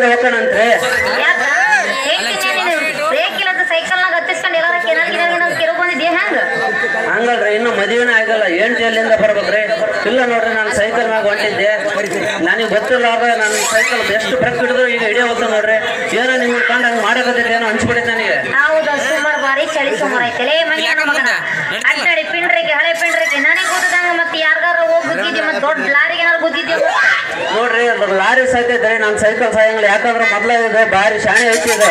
ಎಲ್ಲಿ ಹೋಗೋಣಂತ್ರಿ ಬ್ರೇಕ್ ಇಲ್ಲದ ಸೈಕಲ್ನಾಗ ಹತ್ತಿಸ್ಕೊಂಡು ಎಲ್ಲಾರ ಕೆನಲ್ ಗಿನಲ್ ಗಿನಲ್ ಕೆರು ಬಂದಿದ್ಯಾ ಹೆಂಗ ಹಂಗಲ್ರಿ ಇನ್ನು ಮದುವೆನೇ ಆಗಲ್ಲ ಏನ್ ಎಲ್ಲಿಂದ ಬರ್ಬೇಕ್ರಿ ಇಲ್ಲ ನೋಡ್ರಿ ನಾನು ಸೈಕಲ್ ಮ್ಯಾಗ ಹೊಂಟಿದ್ದೆ ನನಗೆ ಗೊತ್ತಿಲ್ಲಾರ್ದ ನನ್ನ ಸೈಕಲ್ ಎಷ್ಟು ಬ್ರೇಕ್ ಹಿಡಿದ್ರು ಈಗ ಹಿಡಿಯೋ ಹೋಗ್ತು ನೋಡ್ರಿ ಏನೋ ನಿಮ್ಗೆ ಕಂಡು ಹಂಗೆ ಮಾಡಕತ್ತೈತೆ ಏನೋ ಅನ್ಸ್ಬಿಡೈತೆ ನನಗೆ ಹೌದು ಸುಮಾರು ಬಾರಿ ಚಳಿ ಸುಮಾರು ಐತಲೇ ಮನೆ ಮಗನ ಅಡ್ಡಾಡಿ ಪಿಂಡ್ರಿಗೆ ಹಳೆ ಪಿಂಡ್ರಿಗೆ ನನಗೆ ಗೊತ್ತದಂಗ ಮತ್ತೆ ಯಾರ್ಗಾರ ಹೋಗಿ ಗುದ್ದಿದ್ದೆ ಮತ್ತೆ ದೊಡ್ಡ ಲಾರಿಗೆ ಏನಾರು ಗುದ್ದಿದ್ದೆ ನೋಡ್ರಿ ಅದು ಲಾರಿ ಸಾಯ್ತೈತ್ರಿ ನನ್ನ ಸೈಕಲ್ ಸಾಯಂಗಿಲ್ಲ ಯಾಕಂದ್ರೆ ಮೊದ್ಲೇ ಇದೆ ಭಾರಿ ಶಾಣೆ ಐತಿ ಇದು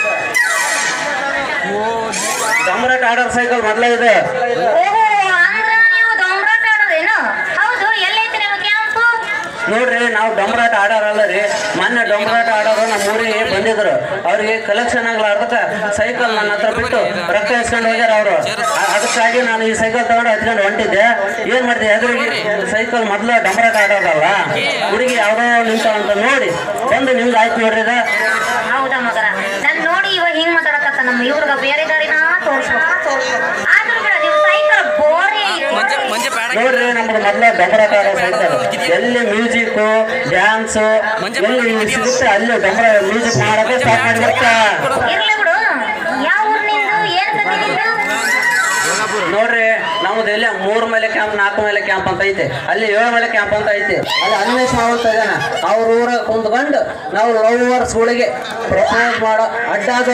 ಡಮ್ರಾಟ್ ಆಡರ್ ಸೈಕಲ್ ಮೊದ್ಲೇ ಇದೆ ಓಹೋ ಅಂದ್ರ ನೀವು ದೊಂಬರಾಟ ಆಡೋದೇನು ಹೌದು ಎಲ್ಲೈತಿ ನಿಮ್ಮ ಕ್ಯಾಂಪು ನೋಡ್ರಿ ನಾವು ಡೊಂಬರಾಟ ಆಡೋರಲ್ಲ ರೀ ಮೊನ್ನೆ ಡೊಂಬರಾಟ ಆಡೋರು ನಮ್ಮ ಊರಿಗೆ ಬಂದಿದ್ರು ಅವ್ರಿಗೆ ಕಲೆಕ್ಷನ್ ಆಗ್ಲಾರ್ದಕ್ಕ ಸೈಕಲ್ ನನ್ನ ಹತ್ರ ಬಿಟ್ಟು ರೊಕ್ಕ ಇಸ್ಕೊಂಡು ಹೋಗ್ಯಾರ ಅವರು ಅದಕ್ಕಾಗಿ ನಾನು ಈ ಸೈಕಲ್ ತಗೊಂಡು ಹಚ್ಕೊಂಡು ಹೊಂಟಿದ್ದೆ ಏನ್ ಮಾಡಿದೆ ಎದುರಿಗೆ ಸೈಕಲ್ ಮೊದ್ಲು ಡೊಂಬರಾಟ ಆಡೋದಲ್ಲ ಹುಡುಗಿ ಯಾವ್ದೋ ನಿಂತಾಳಂತ ನೋಡಿ ಬಂದು ನಿಮ್ಗೆ ಆಯ್ತು ನೋಡ್ರಿ ಇದು ಹೌದಾ ಮಗರ ನನ್ ನೋಡಿ ಇವಾಗ ಹಿಂಗ್ ಮಾತಾಡಕತ್ತ ನಮ್ಮ ಇವ್ರಿಗೆ ಬೇರೆ ದಾರಿನ ತೋರಿಸ್ಬೇಕು ಆದ್ರೂ ಬಿಡ ನೀವು ಸೈಕಲ್ ಬೋರಿ ಮಂಜೆ ಮಂಜೆ ಬೇಡ ನೋಡ್ರಿ ನಮ್ದು ಮೊದ್ಲ ಡೊಂಬರಾಟ ಆಡೋ ಸೈಕಲ್ ಎಲ್ಲಿ ಮ್ಯೂಸಿಕ್ ಡ್ಯಾನ್ಸ್ ಎಲ್ಲಿ ಸಿಗುತ್ತೆ ಅಲ್ಲಿ ಡೊಂಬರ ಮ್ಯೂಸಿಕ್ ಮಾಡೋಕೆ ಸ್ಟಾರ್ಟ್ ಮಾಡಿಬಿಡ್ತಾ ಇರ್ಲಿ ಬಿಡು ಯಾವ ಊರ್ನಿಂದು ಏನ್ ತಂದಿದ್ದು ನೋಡ್ರಿ ನಮ್ದು ಎಲ್ಲಿ ಮೂರ್ ಮೇಲೆ ಕ್ಯಾಂಪ್ ನಾಲ್ಕು ಮೇಲೆ ಕ್ಯಾಂಪ್ ಅಂತ ಐತೆ ಅಲ್ಲಿ ಏಳು ಮೇಲೆ ಕ್ಯಾಂಪ್ ಅಂತ ಐತೆ ಅಲ್ಲಿ ಅನ್ವೇಷಣ ಅಂತ ಜನ ಅವ್ರ ಊರ ಕುಂತ್ಕೊಂಡು ನಾವು ಲವರ್ಸ್ ಗಳಿಗೆ ಪ್ರಪೋಸ್ ಮಾಡೋ ಅಡ್ಡಾದು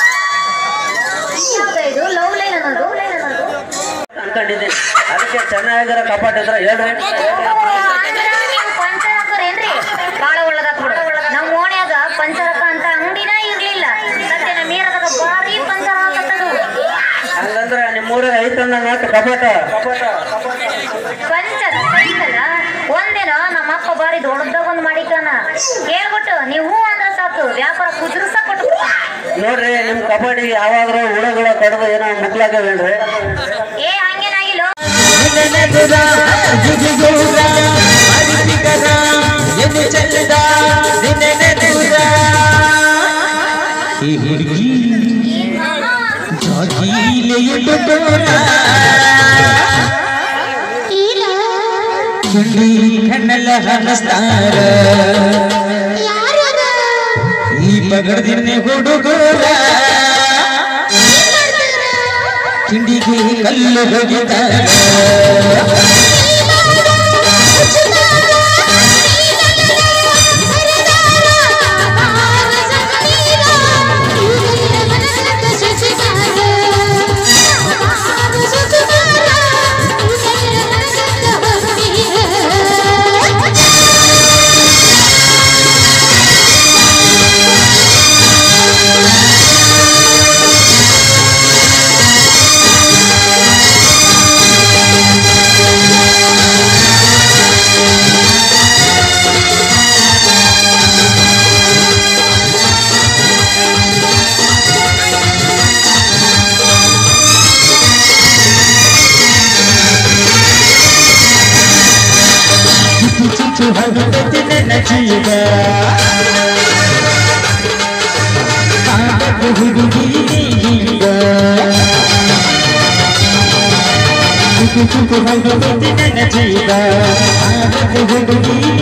ಯಾವ್ದು ಇದು ಲವ್ ಲೈನ್ ಅನ್ನೋದು ಅನ್ಕೊಂಡಿದ್ದೀನಿ ಅದಕ್ಕೆ ಚೆನ್ನಾಗಿರೋ ಕಪಾಟ್ ಇದ್ರೆ ಹೇಳ್ರಿ ಪಂಚರ್ ಹಾಕೋರೇನ್ರಿ ಬಾಳ ಒಳ್ಳೇದಾತ್ ಬಿಡು ನಮ್ಮ ಓಣ್ಯಾಗ ಪಂಚರಕ ಅಂತ ಅಂಗಡಿನ ಇರ್ಲಿಲ್ಲ ಸದ್ಯ ನಮ್ಮ ಏರದಾಗ ಭಾರಿ ಪಂಚರ್ ಹಾಕತ್ತದು ಹಂಗಂದ್ರೆ ನಿಮ್ಮ ಊರಾಗ ಐತಂದ ನಾಲ್ಕು ಕಪಾಟ ಪಂಚರ್ ಸೈಕಲ್ ಒಂದಿನ ನಮ್ಮ ಅಪ್ಪ ಬಾರಿ ದೊಡ್ಡದಾಗ ಒಂದ್ ಮಾಡಿಕಾನ ಹೇಳ್ಬಿಟ್ಟು ನೀವು ಅಂದ್ರೆ ಸಾಕು ವ್ಯಾಪಾರ ಕುದುರ್ಸ ಕೊಟ್ಟು ನೋಡ್ರಿ ನಿಮ್ ಕಬಡ್ಡಿಗೆ ಯಾವಾಗ್ಲೂ ಹುಡುಗಳ ಕಡ್ದು ಏನೋ ಮುಗ್ಲಾಗವೇನ್ರಿ ಏ ಹಂಗೇನಾಗಿಲ್ಲ ನೆನೆದುರ ಜುಜುಗೂರ ಅರಿತಿಗರ ಎದು ಚೆಲ್ಲದ ನೆನೆದುರ ಈ ಹುಡುಗಿ ಜಾಗೀಲೆಯುಟ್ಟು ದೂರ ಚುಂಡಿ ಕಣ್ಣಲ ಹನಸ್ತಾರ ಈ ಪಗಡದಿನ್ನೆ ಹುಡುಗರ ತಿಂಡಿಗೆ ಕಲ್ಲು ಹೋಗಿದ್ದಾರೆ ಚಿಚ್ಚು ಚಿಚ್ಚು ಹಗುತ್ತದೆ ನನ್ನ ಜೀವ ಆಗು ಹುಡುಗಿ ಈಗ ಚಿಚ್ಚು ಚಿಚ್ಚು ಹಗುತ್ತದೆ ನನ್ನ ಜೀವ ಆಗು ಹುಡುಗಿ